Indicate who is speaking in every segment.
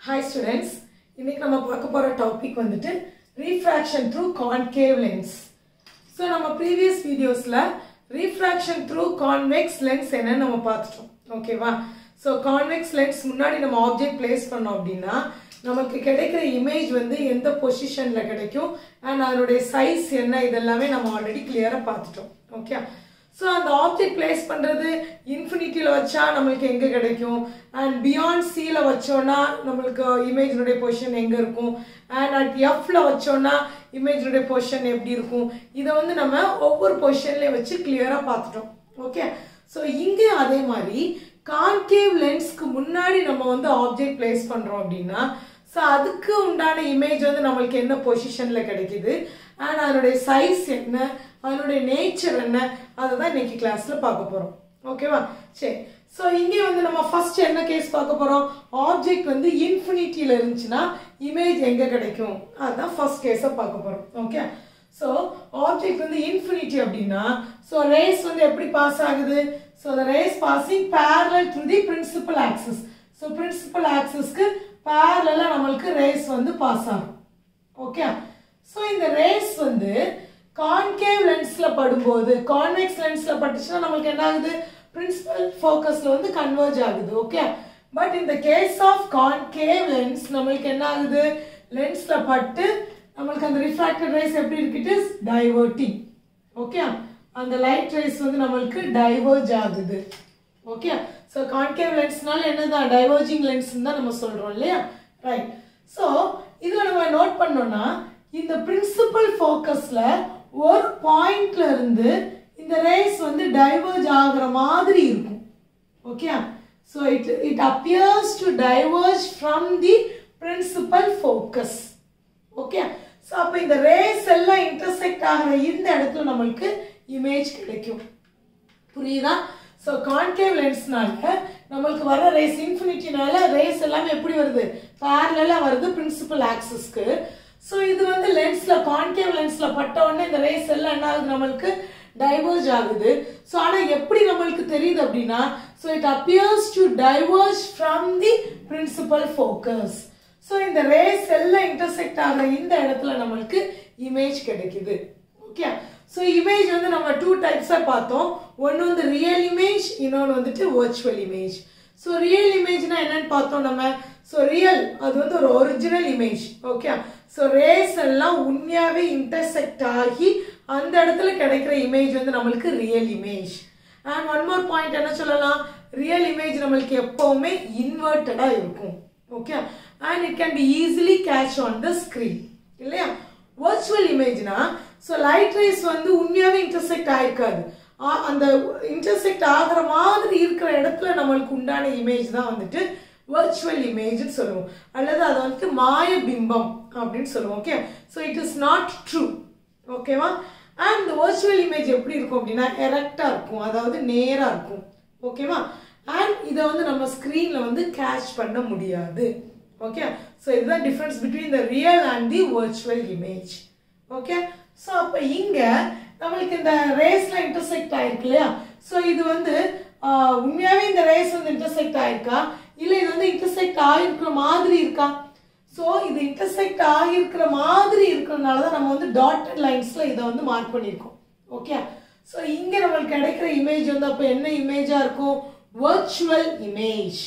Speaker 1: hi students இன்னைக்கு நம்ம பார்க்க போகிற டாபிக் வந்துட்டு refraction through concave lens so நம்ம ப்ரீவியஸ் வீடியோஸில் ரீஃப்ராக்ஷன் த்ரூ கான்வெக்ஸ் லென்ஸ் என்னன்னு நம்ம பார்த்துட்டோம் ஓகேவா ஸோ கான்வெக்ஸ் லென்ஸ் முன்னாடி நம்ம ஆப்ஜெக்ட் பிளேஸ் பண்ணோம் அப்படின்னா நமக்கு கிடைக்கிற இமேஜ் வந்து எந்த பொசிஷனில் கிடைக்கும் அண்ட் அதனுடைய சைஸ் என்ன இதெல்லாமே நம்ம ஆல்ரெடி கிளியராக பார்த்துட்டோம் ஓகே ஸோ அந்த ஆப்ஜெக்ட் பிளேஸ் பண்ணுறது இன்ஃபினிட்டியில் வச்சா நம்மளுக்கு எங்கே கிடைக்கும் அண்ட் பியாண்ட் சியில் வச்சோன்னா நம்மளுக்கு இமேஜினுடைய பொசிஷன் எங்கே இருக்கும் அண்ட் அட் எஃப்ல வச்சோன்னா இமேஜினுடைய பொசிஷன் எப்படி இருக்கும் இதை வந்து நம்ம ஒவ்வொரு பொசிஷன்லேயும் வச்சு கிளியராக பார்த்துட்டோம் ஓகே ஸோ இங்கே அதே மாதிரி கான்கேவ் லென்ஸ்க்கு முன்னாடி நம்ம வந்து ஆப்ஜெக்ட் பிளேஸ் பண்ணுறோம் அப்படின்னா ஸோ அதுக்கு உண்டான இமேஜ் வந்து நம்மளுக்கு என்ன பொசிஷனில் கிடைக்குது அண்ட் அதனுடைய சைஸ் என்ன அதனுடைய நேச்சர் என்ன அதை தான் இன்னைக்கு கிளாஸில் பார்க்க போகிறோம் ஓகேவா சரி ஸோ இங்கே வந்து நம்ம ஃபர்ஸ்ட் என்ன கேஸ் பார்க்க போகிறோம் ஆப்ஜெக்ட் வந்து இன்ஃபினிட்டியில் இருந்துச்சுன்னா இமேஜ் எங்கே கிடைக்கும் அதுதான் ஃபர்ஸ்ட் கேஸை பார்க்க போகிறோம் ஓகே ஸோ ஆப்ஜெக்ட் வந்து இன்ஃபினிட்டி அப்படின்னா ஸோ ரேஸ் வந்து எப்படி பாஸ் ஆகுது so the rays passing parallel to the principal axis so principal ஆக்சிஸ்க்கு பேரலாக நம்மளுக்கு ரேஸ் வந்து பாஸ் ஆகும் ஓகே ஸோ இந்த ரேஸ் வந்து கான்கேவ் லென்ஸ்ல படும்போது கான்வெக்ஸ் லென்ஸ்ல பட்டுச்சுன்னா நம்மளுக்கு என்ன ஆகுது பிரின்சிபல் ஃபோக்கஸ்ல வந்து கன்வர்ஜ் ஆகுது ஓகே பட் இந்த கேஸ் ஆஃப் கான்கேவ் லென்ஸ் நம்மளுக்கு என்ன ஆகுது லென்ஸ்ல பட்டு நம்மளுக்கு அந்த ரிஃப்ராக்டட் ரேஸ் எப்படி இருக்கு இட் இஸ் டைவர்ட்டிங் ஓகே அந்த லைட் ரேஸ் வந்து நம்மளுக்கு டைவர்ஜ் ஆகுது ஓகே ஸோ கான்கேவ் லென்ஸ்னால என்னதான் டைவர்ஜிங் லென்ஸ் தான் நம்ம சொல்றோம் இல்லையா ரைட் ஸோ இதில் நம்ம நோட் பண்ணோம்னா இந்த பிரின்சிபல் ஃபோக்கஸ்ல ஒரு பாயிண்ட்ல இருந்து இந்த ரேஸ் வந்து டைவர்ஜ் ஆகுற மாதிரி இருக்கும் okay so it it appears to diverge from the principal focus okay so அப்போ இந்த ரேஸ் எல்லாம் இன்டர்செக்ட் ஆகிற இந்த இடத்துல நம்மளுக்கு இமேஜ் கிடைக்கும் புரியுதா ஸோ கான்கேவ் லென்ஸ்னால நம்மளுக்கு வர ரேஸ் இன்ஃபினிட்டினால ரேஸ் எல்லாமே எப்படி வருது பேரலாக வருது பிரின்சிபல் ஆக்சிஸ்க்கு ஸோ இது வந்து லென்ஸ்ல கான்கேவ் லென்ஸ்ல பட்ட உடனே இந்த ரேஸ் எல்லாம் என்ன ஆகுது நம்மளுக்கு டைவர்ஜ் ஆகுது ஸோ ஆனால் எப்படி நம்மளுக்கு தெரியுது அப்படின்னா so it appears to diverge from the principal focus so இந்த ரேஸ் எல்லாம் இன்டர்செக்ட் ஆகிற இந்த இடத்துல நம்மளுக்கு இமேஜ் கிடைக்குது ஓகே ஸோ இமேஜ் வந்து நம்ம டூ டைப்ஸாக பார்த்தோம் ஒன்று வந்து ரியல் இமேஜ் இன்னொன்று வந்துட்டு வர்ச்சுவல் இமேஜ் ஸோ ரியல் இமேஜ்னா என்னன்னு பார்த்தோம் நம்ம ஸோ ரியல் அது வந்து ஒரு original image okay so rays எல்லாம் உண்மையாகவே இன்டர்செக்ட் ஆகி அந்த இடத்துல கிடைக்கிற இமேஜ் வந்து நம்மளுக்கு real image and one more point என்ன சொல்லலாம் ரியல் இமேஜ் நம்மளுக்கு எப்பவுமே இன்வெர்டடாக இருக்கும் okay and it can be easily catch on the screen இல்லையா வர்ச்சுவல் இமேஜ்னா ஸோ லைட் ரேஸ் வந்து உண்மையாகவே இன்டர்செக்ட் ஆயிருக்காது அந்த இன்டர்செக்ட் ஆகிற மாதிரி இருக்கிற இடத்துல நம்மளுக்கு உண்டான இமேஜ் தான் வந்துட்டு வர்ச்சுவல் இமேஜ்னு சொல்லுவோம் அல்லது அது வந்துட்டு மாய பிம்பம் அப்படின்னு சொல்லுவோம் okay so it is not true ஓகேவா அண்ட் இந்த வர்ச்சுவல் இமேஜ் எப்படி இருக்கும் அப்படின்னா எரெக்டாக இருக்கும் அதாவது நேராக இருக்கும் ஓகேவா அண்ட் இதை வந்து நம்ம ஸ்க்ரீனில் வந்து கேட்ச் பண்ண முடியாது ஓகே ஸோ இதுதான் difference between the real and the virtual image okay so அப்போ இங்கே நம்மளுக்கு இந்த ரேஸ்ல இன்டர்செக்ட் ஆயிருக்கு இல்லையா ஸோ இது வந்து உண்மையாகவே இந்த ரேஸ் வந்து இன்டர்செக்ட் ஆயிருக்கா இல்லை இது வந்து இன்டர்செக்ட் ஆகிருக்கிற மாதிரி இருக்கா ஸோ இது இன்டர்செக்ட் ஆகிருக்கிற மாதிரி இருக்கிறதுனால தான் நம்ம வந்து டாட்டட் லைன்ஸில் இதை வந்து மார்க் பண்ணியிருக்கோம் ஓகே ஸோ இங்கே நம்மளுக்கு கிடைக்கிற இமேஜ் வந்து அப்போ என்ன இமேஜாக இருக்கும் வர்ச்சுவல் இமேஜ்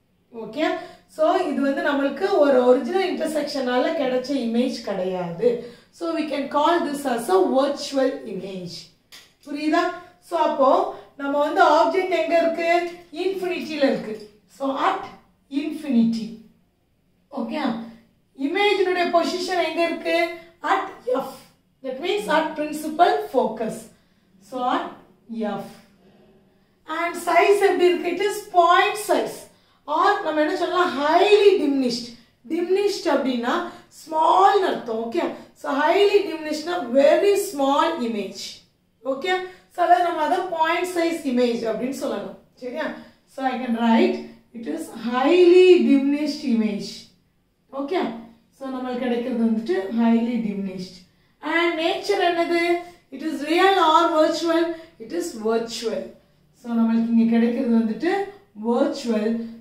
Speaker 1: ஓகே ஸோ இது வந்து நம்மளுக்கு ஒரு ஒரிஜினல் இன்டர்செக்ஷனால கிடைச்ச இமேஜ் கிடையாது so we can call this as a virtual image புரியுதா ஸோ அப்போ நம்ம வந்து ஆப்ஜெக்ட் எங்க இருக்கு இன்ஃபினிட்டியில் இருக்கு ஸோ அட் இன்ஃபினிட்டி ஓகே இமேஜினுடைய பொசிஷன் எங்க இருக்கு at F that means at principal focus so at F and size எப்படி இருக்கு it is point size or நம்ம என்ன சொல்லலாம் ஹைலி டிம்னிஷ்ட் டிம்னிஷ்ட் அப்படின்னா ஸ்மால் அர்த்தம் ஓகே ஸோ ஹைலி டிம்னிஷ்ட்னா very small image okay so அதாவது நம்ம அதை பாயிண்ட் சைஸ் இமேஜ் அப்படின்னு சொல்லணும் சரியா so I can write it is highly diminished image okay so நம்மளுக்கு கிடைக்கிறது வந்துட்டு ஹைலி டிம்னிஷ்ட் அண்ட் நேச்சர் என்னது it is real or virtual it is virtual so நம்மளுக்கு இங்கே கிடைக்கிறது வந்துட்டு virtual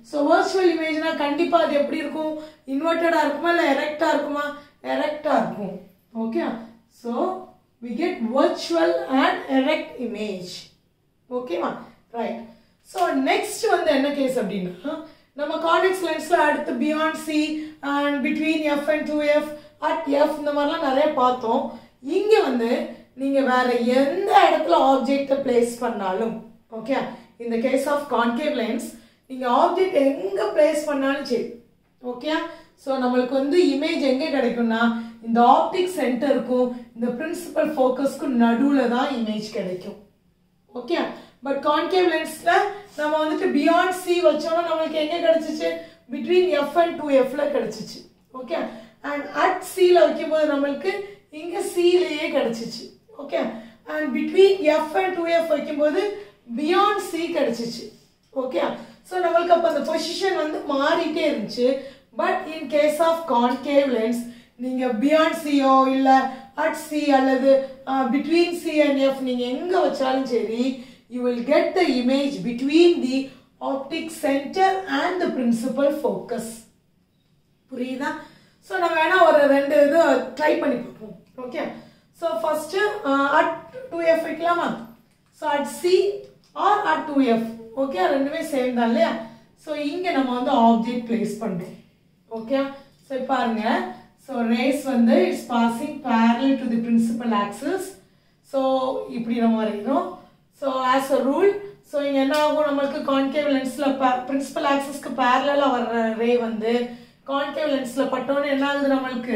Speaker 1: ஸோ வர்ச்சுவல் இமேஜ்னா கண்டிப்பா அது எப்படி இருக்கும் இன்வெர்டடா இருக்குமா இல்லை எரெக்டா இருக்குமா எரெக்டா இருக்கும் okay so we get virtual and erect image ஓகேவா ரைட் ஸோ நெக்ஸ்ட் வந்து என்ன கேஸ் அப்படின்னா நம்ம கான்வெக்ஸ் லென்ஸ்ல அடுத்து beyond C and between F and two F at F இந்த மாதிரிலாம் நிறைய பார்த்தோம் இங்க வந்து நீங்க வேற எந்த இடத்துல ஆப்ஜெக்டை பிளேஸ் பண்ணாலும் ஓகே இந்த கேஸ் ஆஃப் கான்கேவ் லென்ஸ் நீங்க ஆப்ஜெக்ட் எங்க பிளேஸ் பண்ணாலும் சரி ஓகே ஸோ நம்மளுக்கு வந்து இமேஜ் எங்கே கிடைக்கும்னா இந்த ஆப்டிக் சென்டருக்கும் இந்த பிரின்சிபல் ஃபோக்கஸ்க்கும் நடுவில் தான் இமேஜ் கிடைக்கும் ஓகே பட் கான்கேவ் லென்ஸ்ல நம்ம வந்துட்டு பியாண்ட் சி வச்சோம்னா நம்மளுக்கு எங்க கிடைச்சிச்சு பிட்வீன் எஃப் அண்ட் டூ எஃப்ல கிடைச்சிச்சு ஓகே அண்ட் அட் சில வைக்கும்போது நம்மளுக்கு இங்க சிலேயே கிடைச்சிச்சு okay and between F and two F வைக்கும்போது பியாண்ட் சி கிடைச்சிச்சு ஓகே ஸோ நம்மளுக்கு அப்போ அந்த பொசிஷன் வந்து மாறிட்டே இருந்துச்சு but in case of concave lens நீங்க பியாண்ட் சியோ இல்ல அட் சி அல்லது பிட்வீன் சி அண்ட் எஃப் நீங்க எங்க வச்சாலும் சரி you will get the image between the optic centre and the principal focus புரியுதா ஸோ நம்ம வேணா ஒரு ரெண்டு இது ட்ரை பண்ணி பார்ப்போம் okay so first at two F வைக்கலாமா so at C or at two F okay ரெண்டுமே சேம் தான் இல்லையா ஸோ இங்கே நம்ம வந்து ஆப்ஜெக்ட் பிளேஸ் பண்ணுறோம் ஓகே ஸோ பாருங்க ஸோ ரேஸ் வந்து it's passing parallel to the principal axis so இப்படி நம்ம வரைகிறோம் so as a rule so இங்கே என்ன ஆகும் நம்மளுக்கு கான்கேவ் லென்ஸில் பிரின்சிபல் ஆக்சிஸ்க்கு பேரலாக வர்ற ரே வந்து கான்கேவ் லென்ஸில் பட்டோன்னு என்ன ஆகுது நம்மளுக்கு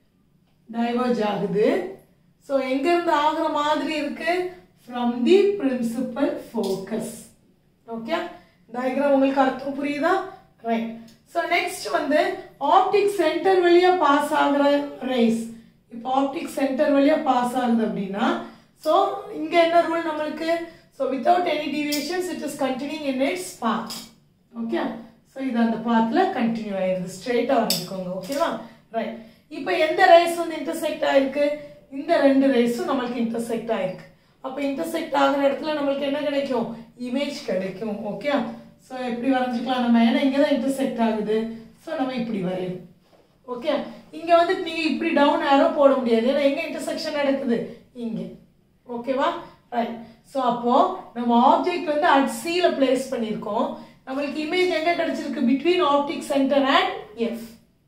Speaker 1: டைவர்ஜ் ஆகுது ஸோ எங்கேருந்து ஆகுற மாதிரி இருக்கு from the principal focus okay diagram உங்களுக்கு அர்த்தம் புரியுதா ரைட் ஸோ நெக்ஸ்ட் வந்து ஆப்டிக் சென்டர் வழியா பாஸ் ஆகுற ரேஸ் இப்போ ஆப்டிக் சென்டர் வழியா பாஸ் ஆகுது அப்படின்னா ஸோ இங்க என்ன ரூல் நம்மளுக்கு so without any deviations it is continuing in its path okay so இது அந்த பாத்ல கண்டினியூ ஆயிருது ஸ்ட்ரெயிட்டா வந்துக்கோங்க ஓகேவா ரைட் இப்போ எந்த ரேஸ் வந்து இன்டர்செக்ட் ஆயிருக்கு இந்த ரெண்டு ரேஸும் நம்மளுக்கு இன்டர்செக்ட் ஆயிருக்கு அப்போ இன்டர்செக்ட் ஆகுற இடத்துல நம்மளுக்கு என்ன கிடைக்கும் இமேஜ் கிடைக்கும் ஓகே ஸோ எப்படி வரைஞ்சிக்கலாம் நம்ம ஏன்னா இங்கே தான் இன்டர்செக்ட் ஆகுது ஸோ நம்ம இப்படி வரையணும் ஓகே இங்க வந்து நீங்க இப்படி டவுன் ஆரோ போட முடியாது ஏன்னா எங்க இன்டர்செக்ஷன் நடக்குது இங்க ஓகேவா ரைட் ஸோ அப்போ நம்ம ஆப்ஜெக்ட் வந்து அட் சில பிளேஸ் பண்ணியிருக்கோம் நம்மளுக்கு இமேஜ் எங்க கிடைச்சிருக்கு between optic centre and F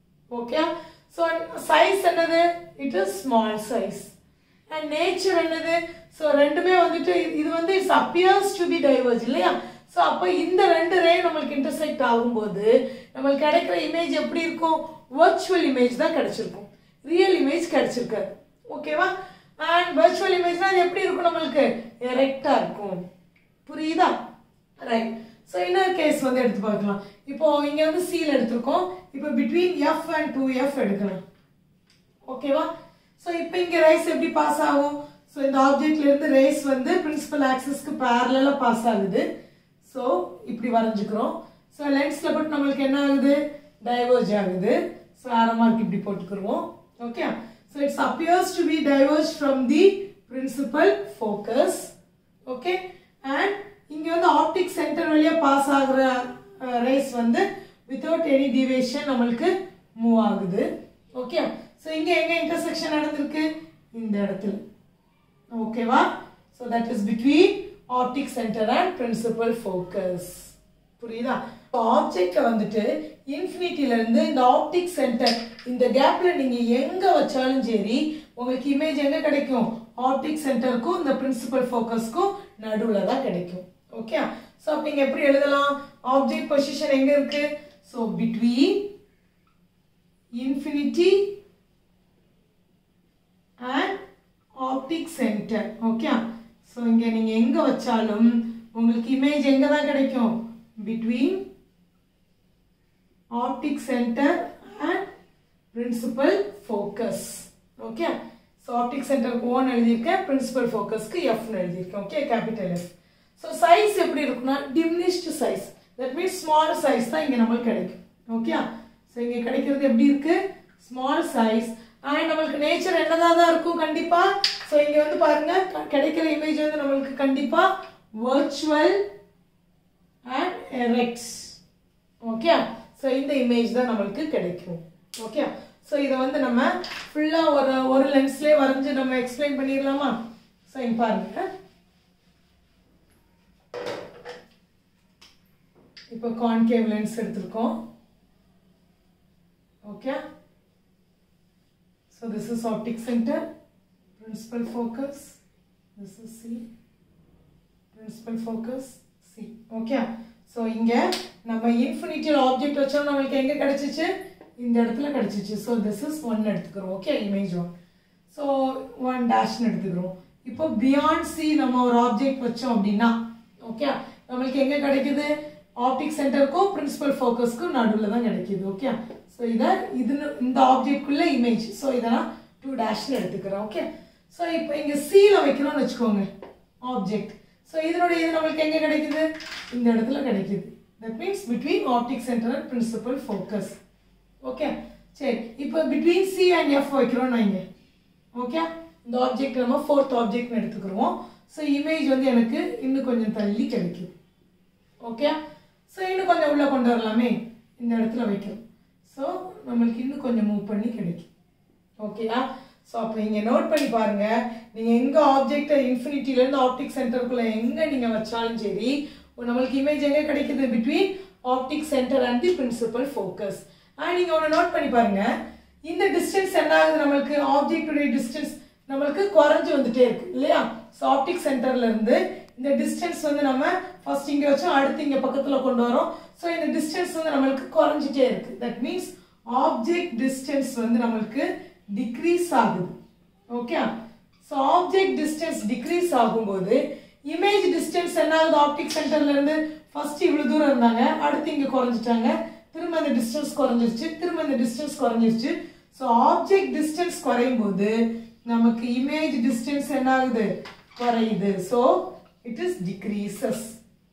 Speaker 1: okay so size என்னது it is small size and nature என்னது ஸோ ரெண்டுமே வந்துட்டு இது- இது வந்து it's appears to be diverge இல்லையா ஸோ அப்போ இந்த ரெண்டு ரே நம்மளுக்கு இன்டர்செக்ட் ஆகும்போது நம்மளுக்கு கிடைக்கிற இமேஜ் எப்படி இருக்கும் வர்ச்சுவல் இமேஜ் தான் கிடைச்சிருக்கும் ரியல் இமேஜ் கிடைச்சிருக்காது ஓகேவா அண்ட் வர்ச்சுவல் இமேஜ்னா அது எப்படி இருக்கும் நம்மளுக்கு எரெக்டா இருக்கும் புரியுதா ரைட் ஸோ இன்னொரு கேஸ் வந்து எடுத்து பார்க்கலாம் இப்போ இங்க வந்து சீல் எடுத்திருக்கோம் இப்போ between F and two F எடுக்கலாம் ஓகேவா ஸோ இப்போ இங்க ரேஸ் எப்படி பாஸ் ஆகும் ஸோ இந்த ஆப்ஜெக்ட்ல இருந்து ரேஸ் வந்து பிரின்சிபல் ஆக்சிஸ்க்கு பேரலா பாஸ் ஆகுது ஸோ இப்படி வரைஞ்சுக்கிறோம் ஸோ லென்ஸ்ல போட்டு நம்மளுக்கு என்ன ஆகுது டைவர்ஜ் ஆகுது ஸோ ஆரோ மார்க் இப்படி போட்டுக்கிருவோம் okay so it's appears to be diverge from the principal focus okay and இங்க வந்து ஆப்டிக் சென்டர் வழியா பாஸ் ஆகுற ரேஸ் வந்து வித்தவுட் எனி டிவியேஷன் நம்மளுக்கு மூவ் ஆகுது ஓகே ஸோ இங்க எங்க இன்டர்செக்ஷன் நடந்திருக்கு இந்த இடத்துல ஓகேவா so that is between optic centre and principal focus புரியுதா ஆப்ஜெக்ட் வந்துட்டு இன்ஃபினிட்டில இருந்து இந்த ஆப்டிக் சென்டர் இந்த கேப்ல நீங்க எங்க வச்சாலும் சரி உங்களுக்கு இமேஜ் எங்க கிடைக்கும் ஆப்டிக் சென்டருக்கும் இந்த பிரின்சிபல் ஃபோக்கஸ்க்கும் நடுவுல தான் கிடைக்கும் ஓகே ஸோ அப்ப நீங்க எப்படி எழுதலாம் ஆப்ஜெக்ட் பொசிஷன் எங்க இருக்கு so between infinity and optic centre okay so இங்கே நீங்கள் எங்கே வச்சாலும் உங்களுக்கு இமேஜ் எங்கே தான் கிடைக்கும் between optic centre and principal focus okay so optic சென்டருக்கு ஓன் எழுதியிருக்கேன் பிரின்சிபல் ஃபோக்கஸ்க்கு எஃப்னு எழுதியிருக்கேன் okay capital F so size எப்படி இருக்குன்னா diminished size that means small size தான் இங்கே நம்மளுக்கு கிடைக்கும் ஓகே ஸோ இங்கே கிடைக்கிறது எப்படி இருக்கு ஸ்மால் சைஸ் அண்ட் நம்மளுக்கு நேச்சர் என்னதான் தான் இருக்கும் கண்டிப்பா ஸோ இங்க வந்து பாருங்க க- கிடைக்கிற இமேஜ் வந்து நம்மளுக்கு கண்டிப்பா virtual and erect okay so இந்த இமேஜ் தான் நம்மளுக்கு கிடைக்கும் ஓகே ஸோ இதை வந்து நம்ம ஃபுல்லாக ஒரு ஒரு லென்ஸ்லேயே வரைஞ்சி நம்ம எக்ஸ்பிளைன் பண்ணிடலாமா ஸோ இங்க பாருங்க இப்போ கான்கேவ் லென்ஸ் எடுத்திருக்கோம் okay so this is optic centre principal focus this is C principal focus C okay so இங்கே நம்ம இன்ஃபினிட்டியல் ஆப்ஜெக்ட் வச்சோம் நம்மளுக்கு எங்கே கிடச்சிச்சு இந்த இடத்துல கிடச்சிச்சு ஸோ திஸ் இஸ் ஒன் எடுத்துக்கிறோம் okay image one so one டேஷ்னு எடுத்துக்கிறோம் இப்போ பியாண்ட் சி நம்ம ஒரு ஆப்ஜெக்ட் வச்சோம் அப்படின்னா ஓகே நம்மளுக்கு எங்கே கிடைக்குது ஆப்டிக் சென்டருக்கும் பிரின்சிபல் ஃபோக்கஸ்க்கும் நடுவில் தான் கிடைக்குது ஓகே ஸோ இதை இது இந்த ஆப்ஜெக்ட்குள்ள இமேஜ் ஸோ இதை நான் டூ டேஷ்னு எடுத்துக்கிறேன் ஓகே ஸோ இப்போ இங்கே சியில் வைக்கிறோம்னு வச்சுக்கோங்க ஆப்ஜெக்ட் ஸோ இதனுடைய இது நம்மளுக்கு எங்கே கிடைக்குது இந்த இடத்துல கிடைக்குது that means between optic centre and principal focus okay சரி இப்போ பிட்வீன் சி அண்ட் எஃப் வைக்கிறோம் வைங்க ஓகே இந்த ஆப்ஜெக்ட் நம்ம ஃபோர்த் ஆப்ஜெக்ட்னு எடுத்துக்கிறோம் ஸோ இமேஜ் வந்து எனக்கு இன்னும் கொஞ்சம் தள்ளி கிடைக்குது ஓகே ஸோ இன்னும் கொஞ்சம் உள்ளே கொண்டு வரலாமே இந்த இடத்துல வைக்கிறோம் ஸோ நம்மளுக்கு இன்னும் கொஞ்சம் மூவ் பண்ணி கிடைக்கும் ஓகேயா ஸோ அப்போ இங்கே நோட் பண்ணி பாருங்க நீங்கள் எங்கே ஆப்ஜெக்டை இன்ஃபினிட்டிலேருந்து ஆப்டிக் சென்டருக்குள்ளே எங்கே நீங்கள் வச்சாலும் சரி நம்மளுக்கு இமேஜ் எங்கே கிடைக்குது between optic centre and the principal focus and நீங்கள் ஒன்று நோட் பண்ணி பாருங்க இந்த டிஸ்டன்ஸ் என்ன ஆகுது நம்மளுக்கு ஆப்ஜெக்டுடைய டிஸ்டன்ஸ் நம்மளுக்கு குறைஞ்சு வந்துட்டே இருக்கு இல்லையா ஸோ ஆப்டிக் சென்டர்ல இருந்து இந்த டிஸ்டன்ஸ் வந்து நம்ம ஃபர்ஸ்ட் இங்கே வச்சோம் அடுத்து இங்கே பக்கத்தில் கொண்டு வரோம் ஸோ இந்த டிஸ்டன்ஸ் வந்து நம்மளுக்கு குறைஞ்சிட்டே இருக்கு தட் மீன்ஸ் ஆப்ஜெக்ட் டிஸ்டன்ஸ் வந்து நம்மளுக்கு டிக்ரீஸ் ஆகுது okay so object distance decrease ஆகும்போது இமேஜ் டிஸ்டன்ஸ் என்ன ஆகுது ஆப்டிக் சென்டர்ல இருந்து ஃபர்ஸ்ட் இவ்வளவு தூரம் இருந்தாங்க அடுத்து இங்க குறைஞ்சிட்டாங்க திரும்ப இந்த டிஸ்டன்ஸ் குறைஞ்சிருச்சு திரும்ப இந்த டிஸ்டன்ஸ் குறைஞ்சிருச்சு ஸோ ஆப்ஜெக்ட் டிஸ்டன்ஸ் குறையும் போது நமக்கு இமேஜ் டிஸ்டன்ஸ் என்ன ஆகுது குறையுது so it is decreases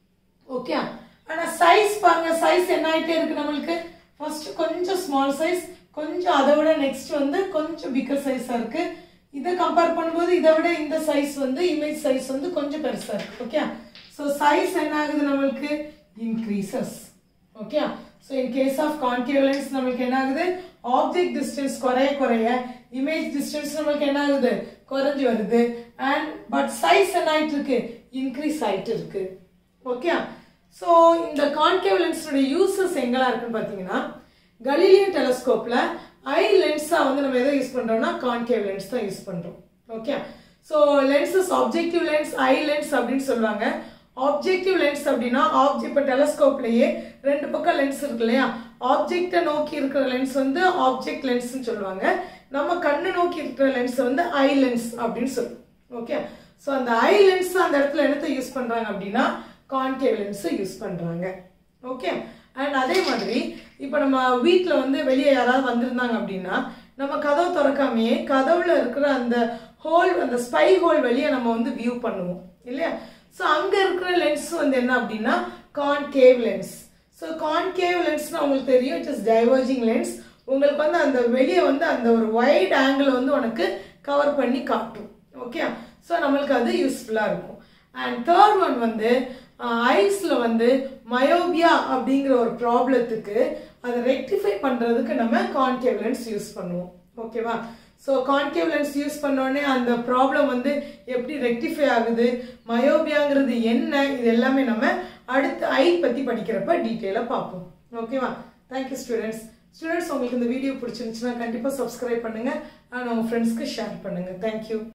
Speaker 1: okay ஆனா சைஸ் பாருங்க சைஸ் என்ன ஆயிட்டே இருக்கு நம்மளுக்கு ஃபர்ஸ்ட் கொஞ்சம் ஸ்மால் சைஸ் கொஞ்சம் அதை விட நெக்ஸ்ட் வந்து கொஞ்சம் பிக்கர் சைஸா இருக்கு இதை கம்பேர் பண்ணும்போது இதை விட இந்த சைஸ் வந்து இமேஜ் சைஸ் வந்து கொஞ்சம் பெருசா இருக்கு ஓகே ஸோ சைஸ் என்ன ஆகுது நம்மளுக்கு increases okay so in case of concave lens நம்மளுக்கு என்ன ஆகுது ஆப்ஜெக்ட் டிஸ்டன்ஸ் குறைய குறைய இமேஜ் டிஸ்டன்ஸ் நம்மளுக்கு என்ன ஆகுது குறைஞ்சு வருது அண்ட் பட் சைஸ் என்ன ஆயிட்டு இருக்கு இன்க்ரீஸ் ஆயிட்டு இருக்கு ஓகே ஸோ இந்த கான்கேவ் லென்ஸோட யூசஸ் எங்கெல்லாம் இருக்குன்னு பார்த்தீங்கன்னா கலீலியன் டெலஸ்கோப்ல ஐ லென்ஸா வந்து நம்ம எதை யூஸ் பண்றோம்னா கான்கேவ் லென்ஸ் தான் யூஸ் பண்றோம் okay so lenses objective lens eye lens அப்படின்னு சொல்லுவாங்க ஆப்ஜெக்டிவ் லென்ஸ் அப்படின்னா ஆப்ஜெக்ட் இப்போ டெலஸ்கோப்லயே ரெண்டு பக்கம் லென்ஸ் இருக்கு இல்லையா ஆப்ஜெக்டை நோக்கி இருக்கிற லென்ஸ் வந்து ஆப்ஜெக்ட் லென்ஸ்னு சொல்லுவாங்க நம்ம கண்ணு நோக்கி இருக்கிற லென்ஸ் வந்து ஐ லென்ஸ் அப்படின்னு சொல்லுவோம் ஓகே ஸோ அந்த ஐ லென்ஸ் அந்த இடத்துல என்னத்தை யூஸ் பண்றாங்க அப்படின்னா கான்கேவ் லென்ஸ் யூஸ் பண்றாங்க ஓகே அண்ட் அதே மாதிரி இப்போ நம்ம வீட்டில் வந்து வெளியே யாராவது வந்திருந்தாங்க அப்படின்னா நம்ம கதவு திறக்காமையே கதவுல இருக்கிற அந்த ஹோல் அந்த ஸ்பை ஹோல் வழியை நம்ம வந்து வியூ பண்ணுவோம் இல்லையா ஸோ அங்கே இருக்கிற லென்ஸ் வந்து என்ன அப்படின்னா கான்கேவ் லென்ஸ் ஸோ கான்கேவ் லென்ஸ்னா உங்களுக்கு தெரியும் இட் இஸ் டைவர்ஜிங் லென்ஸ் உங்களுக்கு வந்து அந்த வெளியே வந்து அந்த ஒரு வைட் ஆங்கிள் வந்து உனக்கு கவர் பண்ணி காட்டும் ஓகே ஸோ நம்மளுக்கு அது யூஸ்ஃபுல்லாக இருக்கும் அண்ட் தேர்ட் ஒன் வந்து ஐஸில் வந்து மயோபியா அப்படிங்கிற ஒரு ப்ராப்ளத்துக்கு அதை ரெக்டிஃபை பண்ணுறதுக்கு நம்ம கான்கேவ் லென்ஸ் யூஸ் பண்ணுவோம் ஓகேவா ஸோ கான்கேவ் லென்ஸ் யூஸ் பண்ணோடனே அந்த ப்ராப்ளம் வந்து எப்படி ரெக்டிஃபை ஆகுது மயோபியாங்கிறது என்ன இது எல்லாமே நம்ம அடுத்து ஐ பற்றி படிக்கிறப்ப டீட்டெயிலாக பார்ப்போம் ஓகேவா தேங்க்யூ ஸ்டூடெண்ட்ஸ் ஸ்டூடெண்ட்ஸ் உங்களுக்கு இந்த வீடியோ பிடிச்சிருந்துச்சுன்னா கண்டிப்பாக சப்ஸ்கிரைப் பண்ணுங்கள் அண்ட் உங்கள் ஃப்ரெண்ட்ஸ்க்கு ஷேர் பண்ணுங்கள் தேங்க்யூ